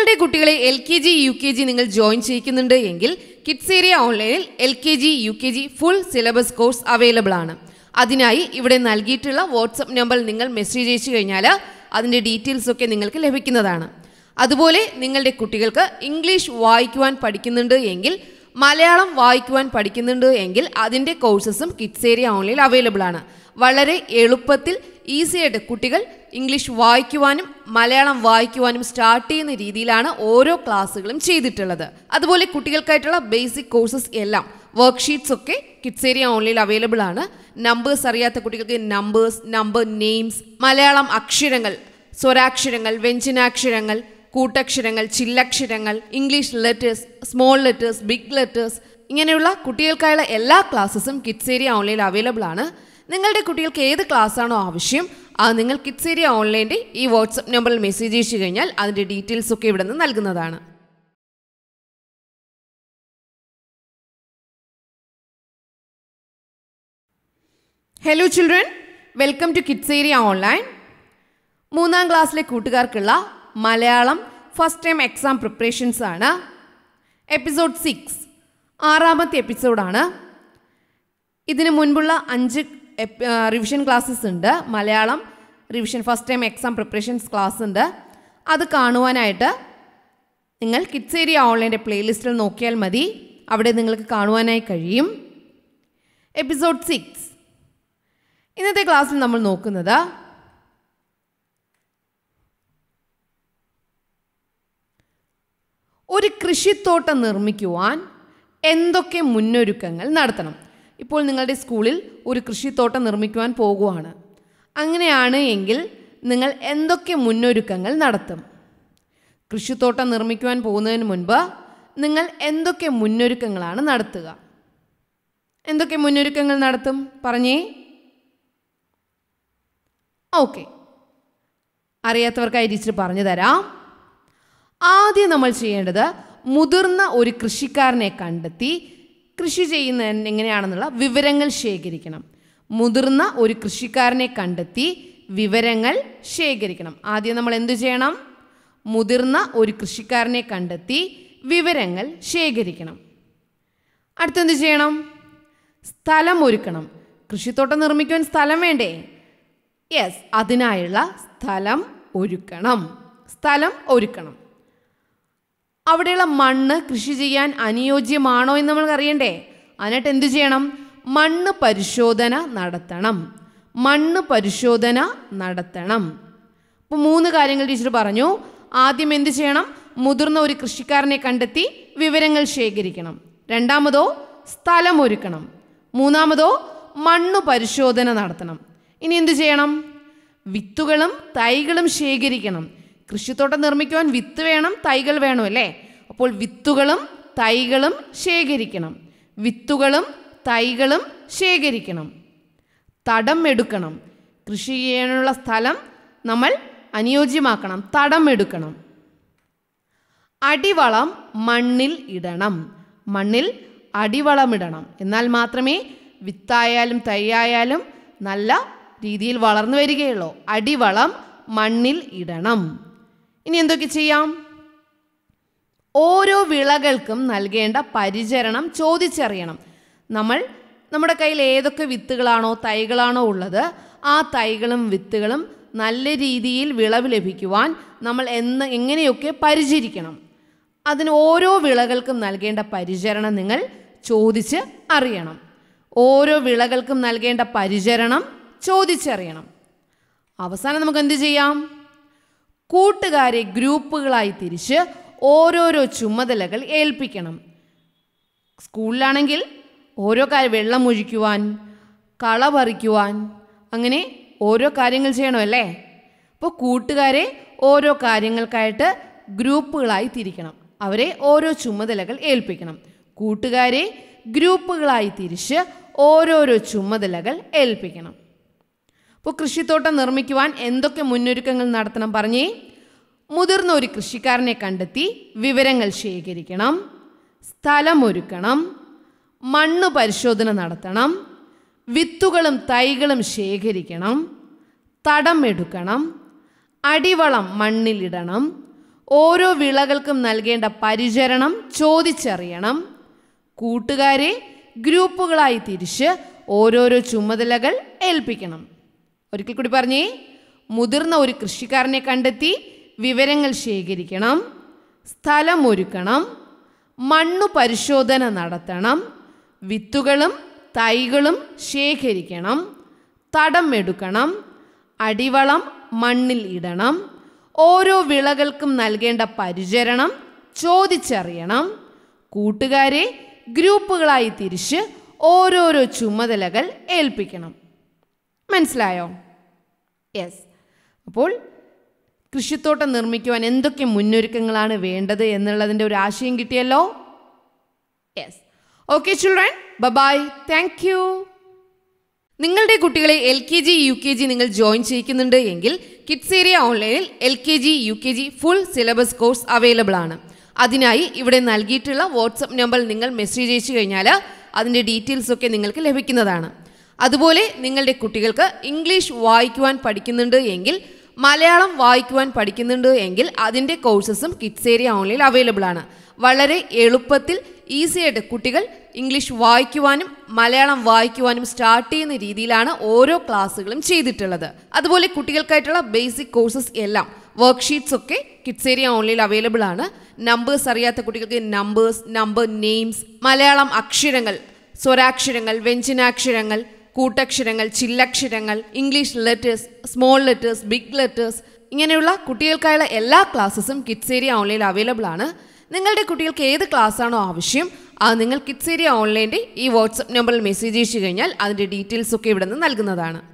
നിങ്ങളുടെ കുട്ടികളെ L K G U K G നിങ്ങൾ ജോയിൻ ചെയ്യിക്കുന്നുണ്ട് എങ്കിൽ കിഡ്സ് ഏരിയ ഓൺലൈനിൽ L K G U K G full syllabus course available ആണ് അതിനായി ഇവിടെ നൽകിയിട്ടുള്ള വാട്സപ്പ് നമ്പറിൽ നിങ്ങൾ മെസ്സേജ് അയച്ചു കഴിഞ്ഞാൽ അതിൻ്റെ ഡീറ്റെയിൽസ് ഒക്കെ നിങ്ങൾക്ക് ലഭിക്കുന്നതാണ് അതുപോലെ നിങ്ങളുടെ കുട്ടികൾക്ക് ഇംഗ്ലീഷ് വായിക്കുവാൻ പഠിക്കുന്നുണ്ട് എങ്കിൽ മലയാളം വായിക്കുവാൻ പഠിക്കുന്നുണ്ട് എങ്കിൽ അതിൻ്റെ കോഴ്സസും കിഡ്സ് ഏരിയ ഓൺലൈനിൽ അവൈലബിൾ ആണ് വളരെ എളുപ്പത്തിൽ ഈസി ആയിട്ട് കുട്ടികൾ ഇംഗ്ലീഷ് വായിക്കുവാനും മലയാളം വായിക്കുവാനും സ്റ്റാർട്ട് ചെയ്യുന്ന രീതിയിലാണ് ഓരോ ക്ലാസ്സുകളും ചെയ്തിട്ടുള്ളത് അതുപോലെ കുട്ടികൾക്കായിട്ടുള്ള ബേസിക് കോഴ്സസ് എല്ലാം വർക്ക്ഷീറ്റ്സ് ഒക്കെ കിഡ്സ് ഏരിയ ഓൺലൈനിൽ അവൈലബിൾ ആണ് നമ്പേഴ്സ് അറിയാത്ത കുട്ടികൾക്ക് നമ്പേഴ്സ് നമ്പർ നെയിംസ് മലയാളം അക്ഷരങ്ങൾ സ്വരാക്ഷരങ്ങൾ വ്യഞ്ജനാക്ഷരങ്ങൾ കൂട്ടക്ഷരങ്ങൾ ചില്ലക്ഷരങ്ങൾ English letters small letters big letters ഇങ്ങനെയുള്ള കുട്ടികൾക്കായുള്ള എല്ലാ ക്ലാസ്സസും കിഡ്സ് ഏരിയ ഓൺലൈനിൽ അവൈലബിൾ ആണ് നിങ്ങളുടെ കുട്ടികൾക്ക് ഏത് ക്ലാസ് ആണോ ആവശ്യം അത് നിങ്ങൾ കിഡ്സ് ഏരിയ ഓൺലൈൻ്റെ ഈ വാട്സപ്പ് നമ്പറിൽ മെസ്സേജ് അയച്ചു കഴിഞ്ഞാൽ അതിൻ്റെ ഡീറ്റെയിൽസ് ഒക്കെ ഇവിടെ നിന്ന് നൽകുന്നതാണ് hello children welcome to kids area online മൂന്നാം ക്ലാസ്സിലെ കൂട്ടുകാർക്കുള്ള Malayalam first time exam preparations ആണ് എപ്പിസോഡ് സിക്സ് ആറാമത്തെ എപ്പിസോഡാണ് ഇതിനു മുൻപുള്ള അഞ്ച് റിവിഷൻ ക്ലാസ്സസ് ഉണ്ട് Malayalam revision first time exam preparations class ഉണ്ട് അത് കാണുവാനായിട്ട് നിങ്ങൾ കിഡ്സ് ഏരിയ ഓൺലൈൻ്റെ പ്ലേലിസ്റ്റിൽ നോക്കിയാൽ മതി അവിടെ നിങ്ങൾക്ക് കാണുവാനായി കഴിയും എപ്പിസോഡ് സിക്സ് ഇന്നത്തെ ക്ലാസ്സിൽ നമ്മൾ നോക്കുന്നത് ഒരു കൃഷിത്തോട്ടം നിർമ്മിക്കുവാൻ എന്തൊക്കെ മുന്നൊരുക്കങ്ങൾ നടത്തണം ഇപ്പോൾ നിങ്ങളുടെ സ്കൂളിൽ ഒരു കൃഷിത്തോട്ടം നിർമ്മിക്കുവാൻ പോകുവാണ് അങ്ങനെയാണ് എങ്കിൽ നിങ്ങൾ എന്തൊക്കെ മുന്നൊരുക്കങ്ങൾ നടത്തും കൃഷിത്തോട്ടം നിർമ്മിക്കുവാൻ പോകുന്നതിന് മുൻപ് നിങ്ങൾ എന്തൊക്കെ മുന്നൊരുക്കങ്ങളാണ് നടത്തുക എന്തൊക്കെ മുന്നൊരുക്കങ്ങൾ നടത്തും പറഞ്ഞേ ഓക്കെ അറിയാത്തവർക്കായി ടീച്ചർ പറഞ്ഞു തരാം ആദ്യം നമ്മൾ ചെയ്യേണ്ടത് മുതിർന്ന ഒരു കൃഷിക്കാരനെ കണ്ടെത്തി കൃഷി ചെയ്യുന്ന എങ്ങനെയാണെന്നുള്ള വിവരങ്ങൾ ശേഖരിക്കണം മുതിർന്ന ഒരു കൃഷിക്കാരനെ കണ്ടെത്തി വിവരങ്ങൾ ശേഖരിക്കണം ആദ്യം നമ്മൾ എന്തു ചെയ്യണം മുതിർന്ന ഒരു കൃഷിക്കാരനെ കണ്ടെത്തി വിവരങ്ങൾ ശേഖരിക്കണം അടുത്തെന്ത് ചെയ്യണം സ്ഥലം ഒരുക്കണം കൃഷിത്തോട്ടം നിർമ്മിക്കുവാൻ സ്ഥലം വേണ്ടേ യെസ് അതിനായുള്ള സ്ഥലം ഒരുക്കണം സ്ഥലം ഒരുക്കണം അവിടെയുള്ള മണ്ണ് കൃഷി ചെയ്യാൻ അനുയോജ്യമാണോ എന്ന് നമ്മൾ അറിയണ്ടേ അതിനായിട്ട് എന്തു ചെയ്യണം മണ്ണ് പരിശോധന നടത്തണം മണ്ണ് പരിശോധന നടത്തണം അപ്പോൾ മൂന്ന് കാര്യങ്ങൾ ടീച്ചർ പറഞ്ഞു ആദ്യം എന്ത് ചെയ്യണം മുതിർന്ന ഒരു കൃഷിക്കാരനെ കണ്ടെത്തി വിവരങ്ങൾ ശേഖരിക്കണം രണ്ടാമതോ സ്ഥലം ഒരുക്കണം മൂന്നാമതോ മണ്ണ് പരിശോധന നടത്തണം ഇനി എന്ത് ചെയ്യണം വിത്തുകളും തൈകളും ശേഖരിക്കണം കൃഷിത്തോട്ടം നിർമ്മിക്കുവാൻ വിത്ത് വേണം തൈകൾ വേണം അല്ലേ അപ്പോൾ വിത്തുകളും തൈകളും ശേഖരിക്കണം വിത്തുകളും തൈകളും ശേഖരിക്കണം തടം എടുക്കണം കൃഷി ചെയ്യാനുള്ള സ്ഥലം നമ്മൾ അനുയോജ്യമാക്കണം തടം എടുക്കണം അടിവളം മണ്ണിൽ ഇടണം മണ്ണിൽ അടിവളമിടണം എന്നാൽ മാത്രമേ വിത്തായാലും തൈയായാലും നല്ല രീതിയിൽ വളർന്നു വരികയുള്ളൂ അടിവളം മണ്ണിൽ ഇടണം ഇനി എന്തൊക്കെ ചെയ്യാം ഓരോ വിളകൾക്കും നൽകേണ്ട പരിചരണം ചോദിച്ചറിയണം നമ്മൾ നമ്മുടെ കയ്യിൽ ഏതൊക്കെ വിത്തുകളാണോ തൈകളാണോ ഉള്ളത് ആ തൈകളും വിത്തുകളും നല്ല രീതിയിൽ വിളവ് ലഭിക്കുവാൻ നമ്മൾ എന്ന് എങ്ങനെയൊക്കെ പരിചരിക്കണം അതിന് ഓരോ വിളകൾക്കും നൽകേണ്ട പരിചരണം നിങ്ങൾ ചോദിച്ച് അറിയണം ഓരോ വിളകൾക്കും നൽകേണ്ട പരിചരണം ചോദിച്ചറിയണം അവസാനം നമുക്ക് എന്ത് ചെയ്യാം കൂട്ടുകാരെ ഗ്രൂപ്പുകളായി തിരിച്ച് ഓരോരോ ചുമതലകൾ ഏൽപ്പിക്കണം സ്കൂളിലാണെങ്കിൽ ഓരോ കാര്യം വെള്ളം ഒഴിക്കുവാൻ കള പറിക്കുവാൻ അങ്ങനെ ഓരോ കാര്യങ്ങൾ ചെയ്യണമല്ലേ അപ്പോൾ കൂട്ടുകാരെ ഓരോ കാര്യങ്ങൾക്കായിട്ട് ഗ്രൂപ്പുകളായി തിരിക്കണം അവരെ ഓരോ ചുമതലകൾ ഏൽപ്പിക്കണം കൂട്ടുകാരെ ഗ്രൂപ്പുകളായി തിരിച്ച് ഓരോരോ ചുമതലകൾ ഏൽപ്പിക്കണം അപ്പോൾ കൃഷിത്തോട്ടം നിർമ്മിക്കുവാൻ എന്തൊക്കെ മുന്നൊരുക്കങ്ങൾ നടത്തണം പറഞ്ഞേ മുതിർന്ന ഒരു കൃഷിക്കാരനെ കണ്ടെത്തി വിവരങ്ങൾ ശേഖരിക്കണം സ്ഥലം ഒരുക്കണം മണ്ണ് പരിശോധന നടത്തണം വിത്തുകളും തൈകളും ശേഖരിക്കണം തടം എടുക്കണം അടിവളം മണ്ണിലിടണം ഓരോ വിളകൾക്കും നൽകേണ്ട പരിചരണം ചോദിച്ചറിയണം കൂട്ടുകാരെ ഗ്രൂപ്പുകളായി തിരിച്ച് ഓരോരോ ചുമതലകൾ ഏൽപ്പിക്കണം ഒരിക്കൽ കൂടി പറഞ്ഞേ മുതിർന്ന ഒരു കൃഷിക്കാരനെ കണ്ടെത്തി വിവരങ്ങൾ ശേഖരിക്കണം സ്ഥലം ഒരുക്കണം മണ്ണു പരിശോധന നടത്തണം വിത്തുകളും തൈകളും ശേഖരിക്കണം തടം എടുക്കണം അടിവളം മണ്ണിൽ ഇടണം ഓരോ വിളകൾക്കും നൽകേണ്ട പരിചരണം ചോദിച്ചറിയണം കൂട്ടുകാരെ ഗ്രൂപ്പുകളായി തിരിച്ച് ഓരോരോ ചുമതലകൾ ഏൽപ്പിക്കണം മനസ്സിലായോ യെസ് അപ്പോൾ കൃഷിത്തോട്ടം നിർമ്മിക്കുവാൻ എന്തൊക്കെ മുന്നൊരുക്കങ്ങളാണ് വേണ്ടത് എന്നുള്ളതിൻ്റെ ഒരു ആശയം കിട്ടിയല്ലോ yes okay children bye bye thank you നിങ്ങളുടെ കുട്ടികളെ L K G U K G നിങ്ങൾ ജോയിൻ ചെയ്യിക്കുന്നുണ്ട് എങ്കിൽ കിഡ്സ് ഏരിയ ഓൺലൈനിൽ L K G U K G full syllabus course available ആണ് അതിനായി ഇവിടെ നൽകിയിട്ടുള്ള വാട്സപ്പ് നമ്പർ നിങ്ങൾ മെസ്സേജ് അയച്ചു കഴിഞ്ഞാൽ അതിൻ്റെ ഡീറ്റെയിൽസ് ഒക്കെ നിങ്ങൾക്ക് ലഭിക്കുന്നതാണ് അതുപോലെ നിങ്ങളുടെ കുട്ടികൾക്ക് ഇംഗ്ലീഷ് വായിക്കുവാൻ പഠിക്കുന്നുണ്ട് എങ്കിൽ മലയാളം വായിക്കുവാൻ പഠിക്കുന്നുണ്ട് എങ്കിൽ അതിൻ്റെ കോഴ്സസും കിഡ്സ് ഏരിയ ഓൺലൈനിൽ അവൈലബിൾ ആണ് വളരെ എളുപ്പത്തിൽ ഈസി ആയിട്ട് കുട്ടികൾ ഇംഗ്ലീഷ് വായിക്കുവാനും മലയാളം വായിക്കുവാനും സ്റ്റാർട്ട് ചെയ്യുന്ന രീതിയിലാണ് ഓരോ ക്ലാസ്സുകളും ചെയ്തിട്ടുള്ളത് അതുപോലെ കുട്ടികൾക്കായിട്ടുള്ള ബേസിക് കോഴ്സസ് എല്ലാം വർക്ക്ഷീറ്റ്സ് ഒക്കെ കിഡ്സ് ഏരിയ ഓൺലൈനിൽ അവൈലബിൾ ആണ് നമ്പേഴ്സ് അറിയാത്ത കുട്ടികൾക്ക് നമ്പേഴ്സ് നമ്പർ നെയിംസ് മലയാളം അക്ഷരങ്ങൾ സ്വരാക്ഷരങ്ങൾ വ്യഞ്ജനാക്ഷരങ്ങൾ കൂട്ടക്ഷരങ്ങൾ ചില്ലക്ഷരങ്ങൾ English letters small letters big letters ഇങ്ങനെയുള്ള കുട്ടികൾക്കായുള്ള എല്ലാ ക്ലാസ്സസും കിഡ്സ് ഏരിയ ഓൺലൈനിൽ അവൈലബിൾ ആണ് നിങ്ങളുടെ കുട്ടികൾക്ക് ഏത് ക്ലാസ് ആണോ ആവശ്യം അത് നിങ്ങൾ കിഡ്സ് ഏരിയ ഓൺലൈൻ്റെ ഈ വാട്സപ്പ് നമ്പറിൽ മെസ്സേജ് അയച്ചു കഴിഞ്ഞാൽ അതിൻ്റെ ഡീറ്റെയിൽസ് ഒക്കെ ഇവിടെ നിന്ന് നൽകുന്നതാണ്